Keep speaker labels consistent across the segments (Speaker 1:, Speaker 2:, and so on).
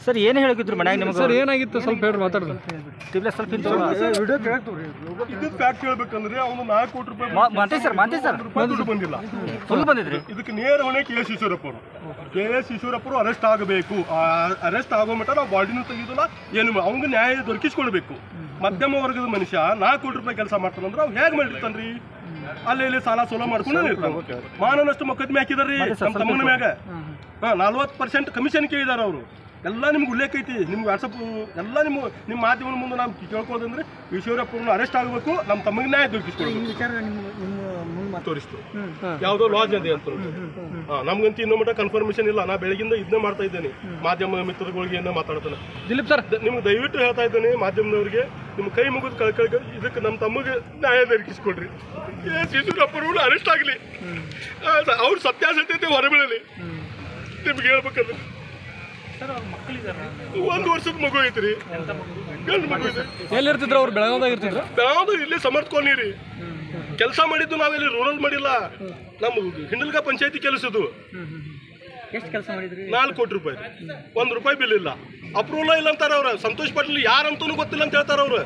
Speaker 1: Sir ಏನು ಹೇಳಿದ್ರು ಮನ್ಯಾಗ ನಿಮಗೆ
Speaker 2: ಸರ್ ಏನಾಗಿತ್ತು ಸ್ವಲ್ಪ ಹೇಳ್ರಿ ಮಾತಾಡ್ರಿ
Speaker 1: ಟಿಬ್ಲೆಸ್ ಸ್ವಲ್ಪ ಹಿಂದೆ
Speaker 3: ಇದು ಫ್ಯಾಕ್ಟ್ ಹೇಳ್ಬೇಕಂದ್ರೆ ಅವನು ನಾಲ್ಕು ಕೋಟಿ ರೂಪಾಯಿ
Speaker 1: ಮಾತೇ ಸರ್ ಮಾತೇ ಸರ್
Speaker 3: ರೂಪಾಯಿ ದುಡ್ಡು ಬಂದಿಲ್ಲ
Speaker 1: ಫುಲ್ ಬಂದಿದ್ರಿ
Speaker 3: ಇದಕ್ಕೆ ನೇರ ಹೊಣೆ ಕೆ ಎಸ್ ಈಶ್ವರಪ್ಪ ಅವರು ಕೆ ಎಸ್ ಈಶ್ವರಪ್ಪ ಅವರು ಅರೆಸ್ಟ್ ಆಗಬೇಕು ಅರೆಸ್ಟ್ ಆಗೋ ಮಟ್ಟ ನಾವು ಬಾಡಿನೂ ತೆಗೆದಿಲ್ಲ ಏನು ಅವ್ನಿಗೆ ನ್ಯಾಯ ದೊರಕಿಸ್ಕೊಳ್ಬೇಕು ಮಧ್ಯಮ ವರ್ಗದ ಮನುಷ್ಯ ನಾಲ್ಕು ಕೋಟಿ ರೂಪಾಯಿ ಕೆಲಸ ಮಾಡ್ತಾನಂದ್ರೆ ಅವ್ನು ಹೇಗೆ ಮಾಡಿರ್ತಾನ್ರಿ ಅಲ್ಲಿ ಇಲ್ಲಿ ಸಾಲ ಸೋಲ ಮಾಡ್ಕೊಂಡು ಇರ್ತಾನೆ ಮಾನನಷ್ಟು ಮೊಕದ್ದಮೆ ಹಾಕಿದಾರ್ರಿ ನಮ್ಮ ತಮ್ಮನ ಮ್ಯಾಗ ಹಾ ನಲ್ವತ್ತು ಪರ್ಸೆಂಟ್ ಕಮಿಷನ್ ಕೇಳಿದಾರೆ ಅವರು ಎಲ್ಲ ನಿಮ್ಗೆ ಉಲ್ಲೇಖ ಐತಿ ನಿಮ್ಗೆ ವಾಟ್ಸಪ್ ಎಲ್ಲ ನಿಮ್ಮ ನಿಮ್ಮ ಮಾಧ್ಯಮದ ಮುಂದೆ ನಾವು ಕೇಳ್ಕೋದಂದ್ರೆ ಈಶ್ವರಪ್ಪನ ಅರೆಸ್ಟ್ ಆಗಬೇಕು ನಮ್ಮ ತಮಗೆ ನ್ಯಾಯ ದೊರಕಿಸ್ಕೊಳ್ಬೇಕು ತೋರಿಸ್ತು ಯಾವುದೋ ಲಾಜ್ ಇದೆ ಅಂತ ಹಾ ನಮ್ಗಂತ ಇನ್ನೂ ಮಟ್ಟ ಕನ್ಫರ್ಮೇಶನ್ ಇಲ್ಲ ನಾ ಬೆಳಗಿಂದ ಇದನ್ನೇ ಮಾಡ್ತಾ ಇದ್ದೇನೆ ಮಾಧ್ಯಮ ಮಿತ್ರಗಳಿಗೆ ಏನೋ ಮಾತಾಡ್ತಾನೆ
Speaker 2: ದಿಲೀಪ್ ಸರ್
Speaker 3: ದ- ನಿಮ್ಗೆ ದಯವಿಟ್ಟು ಹೇಳ್ತಾ ಇದ್ದೇನೆ ಮಾಧ್ಯಮದವರಿಗೆ ನಿಮ್ಮ ಕೈ ಮುಗಿದು ಕಳ್ಕಳ್ಕ ಇದಕ್ಕೆ ನಮ್ಮ ತಮ್ಮಗೆ ನ್ಯಾಯ ದೊರಕಿಸ್ಕೊಡ್ರಿ ಏ ಶಿಶುರಪ್ಪರು ಅರೆಸ್ಟ್ ಆಗಲಿ ಅವ್ರ ಸತ್ಯಾಸತ್ಯತೆ ಹೊರಬೀಳಲಿ ನಿಮ್ಗೆ ಹೇಳ್ಬೇಕಂದ್ರೆ ಒಂದು ವರ್ಷದ ಮಗು ಐತ್ರಿ ಗಂಡು ಮಗು ಐತ್ರಿ
Speaker 2: ಎಲ್ಲಿರ್ತಿದ್ರು ಅವ್ರು ಬೆಳಗಾವ್ದಾಗ ಇರ್ತಿದ್ರು
Speaker 3: ನಾವು ಇಲ್ಲಿ ಸಮರ್ಥ ಕಾಲನಿ ರೀ ಕೆಲಸ ಮಾಡಿದ್ದು ನಾವಿಲ್ಲಿ ರೂರಲ್ ಮಾಡಿಲ್ಲ ನಮ್ಮ ಹಿಂಡಲ್ಗ ಪಂಚಾಯತಿ ಕೆಲಸದು
Speaker 1: ಎಷ್ಟು ಕೆಲಸ ಮಾಡಿದ್ರಿ
Speaker 3: ನಾಲ್ಕು ಕೋಟಿ ರೂಪಾಯಿ ಒಂದು ರೂಪಾಯಿ ಬಿಲ್ ಇಲ್ಲ ಅಪ್ರೂವಲ್ ಇಲ್ಲ ಅಂತಾರ ಅವ್ರ ಸಂತೋಷ್ ಪಾಟೀಲ್ ಯಾರಂತೂ ಗೊತ್ತಿಲ್ಲ ಅಂತ ಹೇಳ್ತಾರ ಅವ್ರು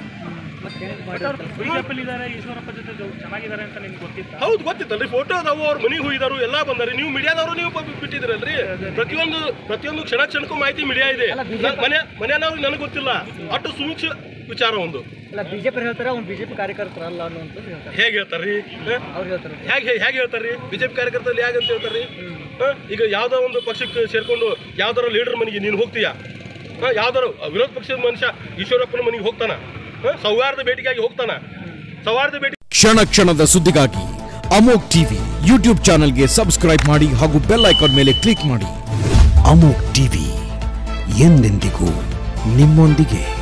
Speaker 3: ಹೌದು ಗೊತ್ತಿತ್ತಲ್ರಿ ಫೋಟೋ ಅದಾವು ಅವ್ರ ಮನೆಗೆ ಹೋಗಿದಾರು ಎಲ್ಲ ಬಂದಾರೆ ನೀವು ಮೀಡಿಯಾದವರು ನೀವು ಬ- ಬಿಟ್ಟಿದ್ದೀರಲ್ರಿ ಪ್ರತಿಯೊಂದು ಪ್ರತಿಯೊಂದು ಕ್ಷಣ ಕ್ಷಣಕ್ಕೂ ಮಾಹಿತಿ ಮೀಡಿಯಾ ಇದೆ ನ- ಮನೆ ಮನೆಯವ್ರಿಗೆ ನನಗೆ ಗೊತ್ತಿಲ್ಲ ಅಷ್ಟು ಸುಮೀಕ್ಷ ವಿಚಾರ ಒಂದು
Speaker 1: ಅಲ್ಲ ಬಿಜೆಪಿ ಹೇಳ್ತಾರೆ ಅವ್ನು ಬಿಜೆಪಿ ಕಾರ್ಯಕರ್ತರಲ್ಲ ಅನ್ನುವಂಥದ್ದು ಹೇಳ್ತಾರೆ
Speaker 3: ಹೇಗೆ ಹೇಳ್ತಾರ್ರಿ ಹ?
Speaker 1: ಅವ್ರು ಹೇಳ್ತಾರೆ
Speaker 3: ಹೇಗೆ ಹೇಗೆ ಹೇಳ್ತಾರ್ರಿ ಬಿಜೆಪಿ ಕಾರ್ಯಕರ್ತರಲ್ಲಿ ಹೇಗೆ ಅಂತ ಹೇಳ್ತಾರ್ರಿ ಹ? ಈಗ ಯಾವ್ದೋ ಒಂದು ಪಕ್ಷಕ್ಕೆ ಸೇರ್ಕೊಂಡು ಯಾವ್ದಾರ ಲೀಡರ್ ಮನೆಗೆ ನೀನು ಹೋಗ್ತೀಯಾ ಹ? ಯಾವ್ದಾರ ವಿರೋಧ ಪಕ್ಷದ ಮನುಷ್ಯ ಈಶ್ವರಪ್ಪನ ಮನೆಗೆ ಹೋಗ್ತಾನ ಹ? ಸೌಹಾರ್ದ ಭೇಟಿಗಾಗಿ ಹೋಗ್ತಾನ ಸೌಹಾರ್ದ ಭೇಟಿ
Speaker 4: ಕ್ಷಣ ಕ್ಷಣದ ಸುದ್ದಿಗಾಗಿ ಅಮೋಕ್ ಟಿವಿ ಯೂಟ್ಯೂಬ್ ಚಾನೆಲ್ಗೆ ಸಬ್ಸ್ಕ್ರೈಬ್ ಮಾಡಿ ಹಾಗೂ ಬೆಲ್ ಐಕಾನ್ ಮೇಲೆ ಕ್ಲಿಕ್ ಮಾಡಿ ಅಮೋಕ್ ಟಿವಿ ಎಂದೆಂದಿಗೂ ನಿಮ್ಮೊಂದಿಗೆ